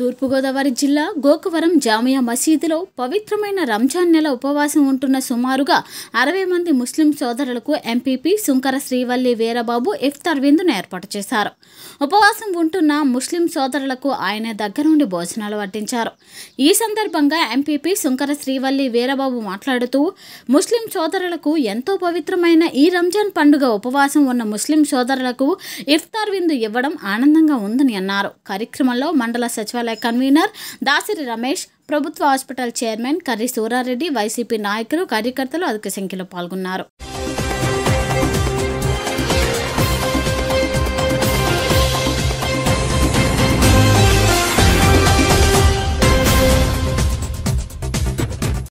తూర్పుగోదావరి జిల్లా గోకవరం జామియా మసీదులో పవిత్రమైన రంజాన్ నెల ఉపవాసం ఉంటున్న సుమారుగా అరవై మంది ముస్లిం సోదరులకు ఎంపీపీ సుంకర శ్రీవల్లి వీరబాబు ఇఫ్తార్ విందును ఏర్పాటు చేశారు ఉపవాసం ఉంటున్న ముస్లిం సోదరులకు ఆయన దగ్గరుండి భోజనాలు వడ్డించారు ఈ సందర్భంగా ఎంపీపీ సుంకర శ్రీవల్లి వీరబాబు మాట్లాడుతూ ముస్లిం సోదరులకు ఎంతో పవిత్రమైన ఈ రంజాన్ పండుగ ఉపవాసం ఉన్న ముస్లిం సోదరులకు ఇఫ్తార్ విందు ఇవ్వడం ఆనందంగా ఉందని అన్నారు కార్యక్రమంలో మండల సచివాలయ కన్వీనర్ దాసిరి రమేష్ ప్రభుత్వ hospital chairman Karri Surareddy YCP నాయకులు కార్యకర్తలు అధిక సంఖ్యలో పాల్గొన్నారు